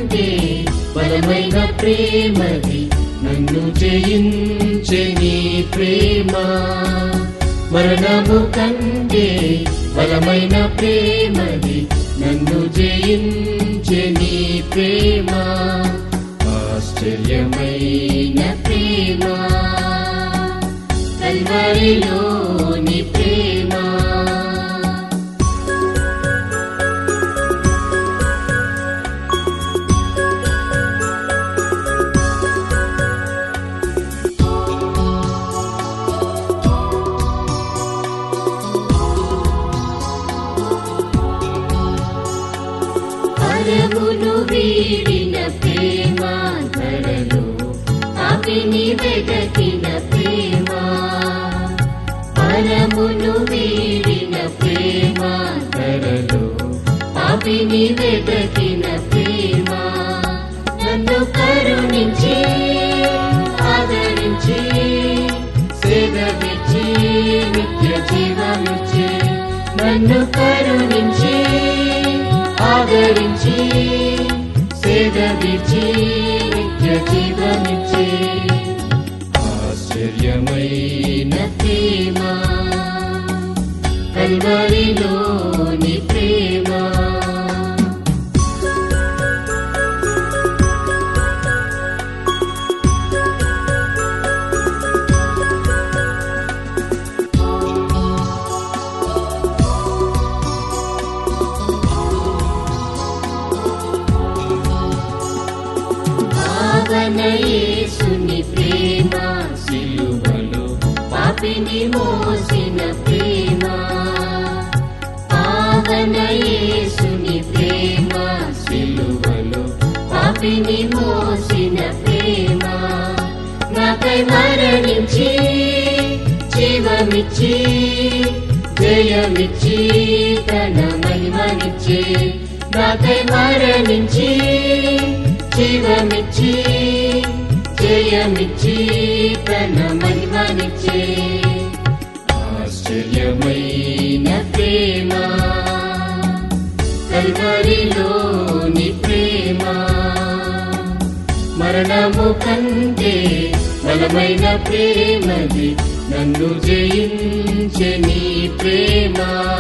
కంటే బలమైన ప్రేమది నన్ను జయించే నీ ప్రేమ మరణము కంటే బలమైన ప్రేమది నన్ను జయించే నీ ప్రేమ ఆశ్చర్యమైన ప్రేమ కల్వరిలోని ప్రేమ పరమును వీడిన ప్రేమ ధరలు పాపిని వెదకిన ప్రేమ పరమును వీడిన ప్రేమ ధరలు పాపిని వెదకిన ప్రేమ నన్ను కరుణించి ఆదరించి సేదవిచ్చి నిత్య జీవమిచ్చి నన్ను కరుణించి ఆదరించి సేదవిచ్చి నిత్య జీవమిచ్చి ఆశ్చర్యమైన ప్రేమ కల్వరిలోని ప్రేమ భావన యేసుని ప్రేమ సిలువలో పాపిని మోసిన ప్రేమ భావన యేసుని ప్రేమ సిలువలో పాపిని మోసిన ప్రేమ నాకై మరణించి జీవమిచ్చి జయమిచ్చి తన మహిమనిచ్చి నాకై మరణించి జీవమిచ్చి జయమిచ్చి తన మహిమనిచ్చి ఆశ్చర్యమైన ప్రేమ కల్వరిలోని ప్రేమ మరణము కంటే బలమైన ప్రేమది నన్ను జయించే నీ ప్రేమ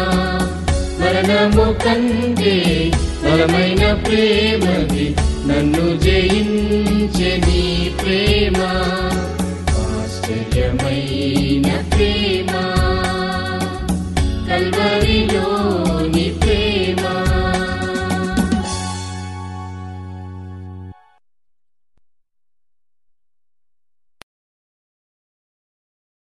మరణము కంటే బలమైన ప్రేమది నన్ను జయించే నీ ప్రేమ ఆశ్చర్యమైన ప్రేమ కల్వరి